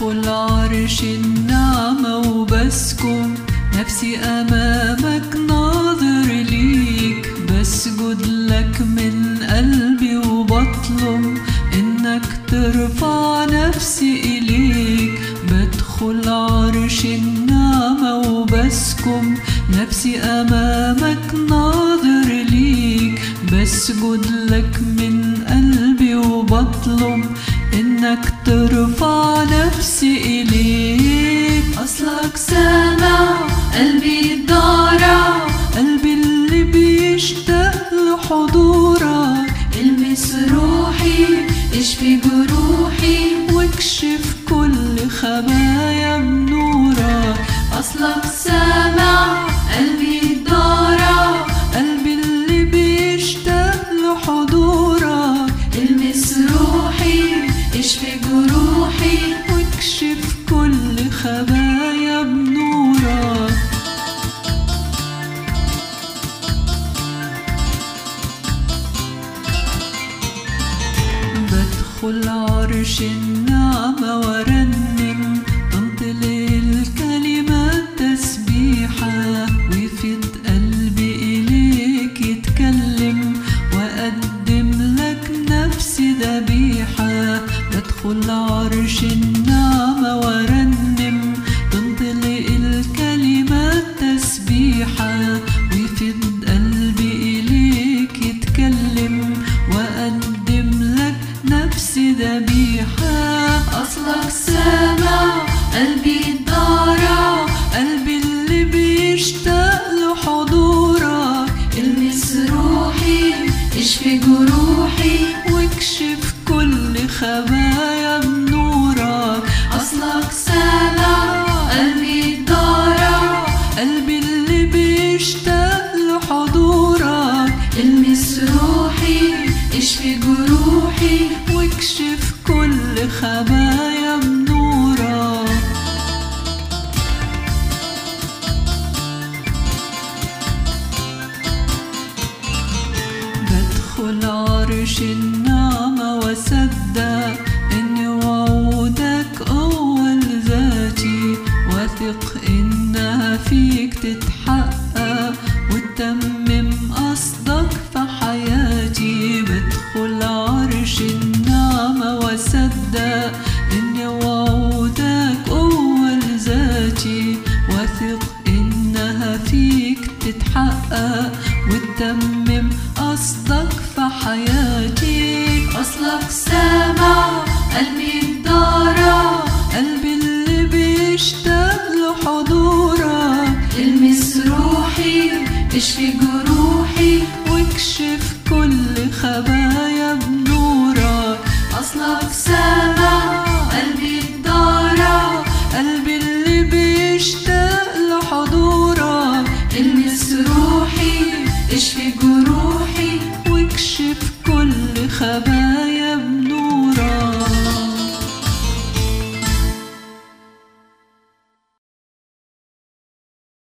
بدخل عرش النعمة وبسكن نفسي أمامك ناظر ليك بسجد لك من قلبي وبطلب إنك ترفع نفسي إليك بدخل عرش النعمة وبسكن نفسي أمامك ناظر ليك بسجد لك من قلبي وبطلب إنك ترفع نفسي إليك أصلك سامع قلبي الضارع قلبي اللي بيشتاق لحضورك المس روحي اشفي جروحي واكشف كل خبايا بنورك أصلك سامع قلبي الضارع قلبي اللي بيشتاق لحضورك المس روحي اشفي جروحي واكشف كل خبايا بنورك بدخل عرش النعمة وارنم تنطل الكلمات تسبيحة ويفيض قلبي إليك يتكلم وأقدم لك نفسي ذبيحة بدخل عرش النعمة وارنم تنطل الكلمات تسبيحة ويفيض قلبي إليك يتكلم وأقدم لك نفسي ذبيحة أصلك سامع قلبي الضارع قلبي اللي بيشتاق لحضورك المس روحي اشفي جروحي واكشف كل خبايا بنورك أصلك سامع قلبي الضارع قلبي اللي بيشتاق لحضورك المس روحي اشفي جروحي واكشف كل خبايا بنورك بدخل عرش النعمة وصدق إن وعودك أول ذاتي واثق إنها فيك تتحقق وتتمم قصدك في حياتي بدخل عرش النعمة وصدق إن وعودك أول ذاتي واثق إنها فيك تتحقق وتتمم قصدك في حياتي أصلك سامع قلبي الضارع قلبي اللي بيشتاق لحضورك المس روحي اشفي جروحي واكشف كل خبايا بنورك أصلك سامع قلبي الضارع قلبي اللي بيشتاق لحضورك المس روحي اشفي جروحي واكشف كل خبايا